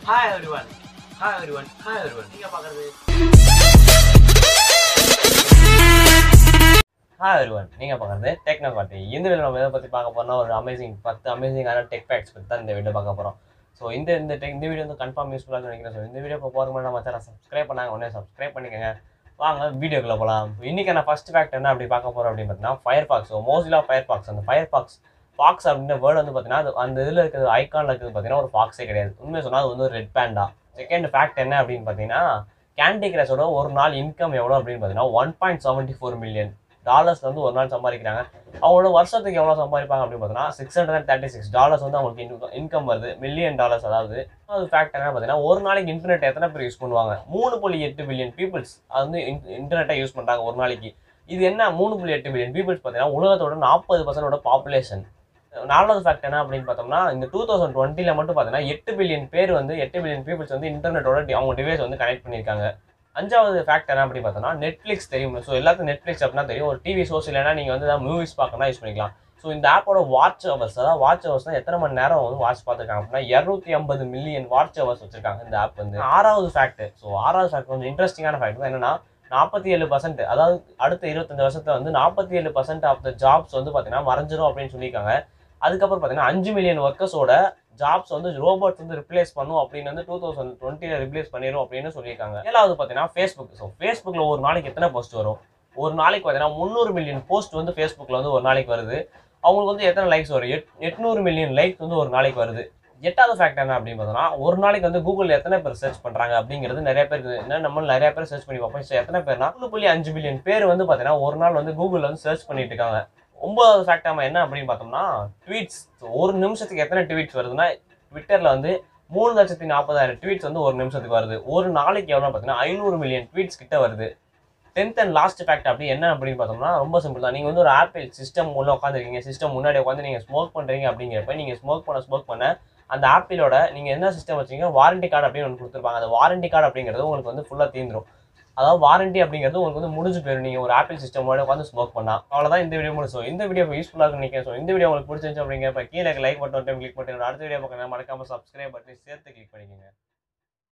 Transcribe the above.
hi everyone hi everyone hi everyone நீங்க பாக்குறது hi everyone நீங்க பாக்குறது டெக்னோ பார்ட்டி இந்த வீடியோ நம்ம எதை பத்தி பார்க்க போறோம்னா ஒரு அமேசிங் பத்து அமேசிங்கான டெக் ஃபேக்ட்ஸ் பத்தி தான் இந்த வீடியோ பார்க்க போறோம் ஸோ இந்த இந்த டெக் இந்த வீடியோ வந்து கன்ஃபார்ம் யூஸ்ஃபுல்லாக நினைக்கிறேன் ஸோ இந்த வீடியோ இப்போ போகிறோம் நம்ம சேனல் சப்ஸ்கிரைப் பண்ணாங்க உடனே சப்ஸ்கிரைப் பண்ணிக்கோங்க வாங்க வீடியோக்குள்ள போகலாம் இன்னைக்கு நான் ஃபர்ஸ்ட் ஃபேக்ட் என்ன அப்படி பார்க்க போறோம் அப்படின்னு பார்த்தீங்கன்னா Firefox so mostly Firefox அந்த ஃபயர் பாக்ஸ் ஃபாக்ஸ் அப்படின்ற வேர்டு வந்து பார்த்தீங்கன்னா அது அந்த இதில் இருக்கிறது ஐகானில் இருக்கிறது பார்த்தீங்கன்னா ஒரு ஃபாக்ஸே கிடையாது உண்மையை சொன்னால் அது வந்து ஒரு ரெட் பேண்டா செகண்ட் ஃபேக்ட் என்ன அப்படின்னு பார்த்தீங்கன்னா கேண்டி கிரஷோட ஒரு நாள் இன்கம் எவ்வளோ அப்படின்னு பார்த்தீங்கன்னா one point seventy four million dollars வந்து ஒரு நாள் சம்பாதிக்கிறாங்க அவங்களோட வருஷத்துக்கு எவ்வளோ சம்பாதிப்பாங்க அப்படின்னு பார்த்தீங்கன்னா six hundred and thirty six dollars வந்து அவங்களுக்கு இன்கம் வருது மில்லியன் டாலர்ஸ் அதாவது அது ஃபேக்ட் என்ன பார்த்தீங்கன்னா ஒரு நாளைக்கு இன்டர்நெட் எத்தனை பேர் யூஸ் பண்ணுவாங்க மூணு புள்ளி எட்டு பில்லியன் பீப்புள்ஸ் அது வந்து இன்டர்நெட்டை யூஸ் பண்ணுறாங்க ஒரு நாளைக்கு இது என்ன மூணு புள்ளி எட்டு பில்லியன் பீப்புள்ஸ் பார்த்தீங்கன்னா உலகத்தோட நாற்பது பர்சன்டோட பாப்புலேஷன் நாலாவது ஃபேக்ட் என்ன அப்படின்னு பார்த்தோம்னா இந்த டூ தௌசண்ட் டுவெண்ட்டியில் மட்டும் பார்த்தீங்கன்னா எட்டு பில்லியன் பேர் வந்து எட்டு பில்லியன் பீப்புள்ஸ் வந்து இன்டர்நெட்டோட டி- அவங்க டிவைஸ் வந்து கனெக்ட் பண்ணியிருக்காங்க அஞ்சாவது ஃபேக்ட் என்ன அப்படின்னு பார்த்தோம்னா நெட்ஃப்ளிக்ஸ் தெரியும் ஸோ எல்லாத்துக்கும் நெட்ஃப்ளிக்ஸ் அப்படின்னா தெரியும் ஒரு டிவி ஷோஸ் இல்லைன்னா நீங்கள் வந்து மூவிஸ் பார்க்கணும்னா யூஸ் பண்ணிக்கலாம் ஸோ இந்த ஆப்போட வாட்ச் ஹவர்ஸ் அதாவது வாட்ச் ஹவர்ஸ்னா எத்தனை மணி நேரம் வந்து வாட்ச் பார்த்துருக்காங்க அப்படின்னா இரநூத்தி ஐம்பது மில்லியன் வாட்ச் ஹவர்ஸ் வச்சிருக்காங்க இந்த ஆப் வந்து ஆறாவது ஃபேக்ட் ஸோ ஆறாவது ஃபேக்ட் கொஞ்சம் இன்ட்ரெஸ்டிங்கான ஃபேக்ட் தான் என்னன்னா நாற்பத்தி ஏழு பர்சன்ட் அதாவது அடுத்த இருபத்தஞ்சு வருஷத்துல வந்து நாற்பத்தி ஏழு பர்சன்ட் ஆஃப் த ஜாப்ஸ் வந்து பார்த்தீங்கன்னா மறைஞ்சிரும் அப்படின்னு சொல்லியிருக்காங்க அதுக்கப்புறம் பார்த்தீங்கன்னா அஞ்சு மில்லியன் ஒர்க்கர்ஸோட ஜாப்ஸ் வந்து ரோபோட்ஸ் வந்து ரிப்ளேஸ் பண்ணும் அப்படின்னு வந்து டூ தௌசண்ட் டுவெண்ட்டியில் ரிப்ளேஸ் பண்ணிடும் அப்படின்னு சொல்லியிருக்காங்க ஏழாவது பார்த்தீங்கன்னா ஃபேஸ்புக் ஸோ ஃபேஸ்புக்கில் ஒரு நாளைக்கு எத்தனை போஸ்ட் வரும் ஒரு நாளைக்கு பார்த்தீங்கன்னா முந்நூறு மில்லியன் போஸ்ட் வந்து ஃபேஸ்புக்கில் வந்து ஒரு நாளைக்கு வருது அவங்களுக்கு வந்து எத்தனை லைக்ஸ் வரும் எட் எட்நூறு மில்லியன் லைக்ஸ் வந்து ஒரு நாளைக்கு வருது எட்டாவது ஃபேக்ட் என்ன அப்படின்னு பார்த்தோம்னா ஒரு நாளைக்கு வந்து கூகுள் எத்தனை பேர் சர்ச் பண்ணுறாங்க அப்படிங்கிறது நிறைய பேருக்கு என்ன நம்ம நிறைய பேர் சர்ச் பண்ணி பார்ப்போம் ஸோ எத்தனை பேர்னா மூணு புள்ளி அஞ்சு பில்லியன் பேர் வந்து பார்த்தீங்கன்னா ஒரு நாள் வந்து கூகுளில் வந்து சர்ச் பண்ணிட்டு இருக்காங்க ஒன்பதாவது ஃபேக்ட் நம்ம என்ன அப்படின்னு பார்த்தோம்னா ட்வீட்ஸ் ஒரு நிமிஷத்துக்கு எத்தனை ட்வீட்ஸ் வருதுன்னா ட்விட்டரில் வந்து மூணு லட்சத்தி நாற்பதாயிரம் ட்வீட்ஸ் வந்து ஒரு நிமிஷத்துக்கு வருது ஒரு நாளைக்கு எவ்வளோ பார்த்தீங்கன்னா ஐநூறு மில்லியன் ட்வீட்ஸ் கிட்ட வருது டென்த் அண்ட் லாஸ்ட் ஃபேக்ட் அப்படி என்ன அப்படின்னு பார்த்தோம்னா ரொம்ப சிம்பிள் தான் நீங்கள் வந்து ஒரு ஆப்பிள் சிஸ்டம் உள்ள உட்காந்துருக்கீங்க சிஸ்டம் முன்னாடி உட்காந்து நீங்கள் ஸ்மோக் பண்ணுறீங்க அப்படிங்கிறப்ப நீங்கள் ஸ்மோக் பண்ண ஸ்மோக் பண்ண அந்த ஆப்பிளோட நீங்கள் என்ன சிஸ்டம் வச்சீங்க வாரண்டி கார்டு அப்படின்னு ஒன்று கொடுத்துருப்பாங்க அந்த வாரண்டி கார்டு அப்படிங்கிறது உங்களுக்கு வந்து ஃபுல்லாக தீந்துரும் அதாவது வாரண்டி அப்படிங்கிறது உங்களுக்கு வந்து முடிஞ்சு போயிடும் நீங்கள் ஒரு ஆப்பிள் சிஸ்டமோட உட்காந்து ஸ்மோக் பண்ணா அவ்வளோதான் இந்த வீடியோ முடிச்சு இந்த வீடியோ யூஸ்ஃபுல்லாக இருக்கும் நினைக்கிறேன் ஸோ இந்த வீடியோ உங்களுக்கு பிடிச்சிருந்துச்சு அப்படிங்கிறப்ப கீழே லைக் பட்டன் டைம் கிளிக் பண்ணிட்டு அடுத்த வீடியோ பார்க்கணும் மறக்காம சப்ஸ்கிரைப் பட்டன் சேர்த்து கிளிக் பண்ணிக்கோங்க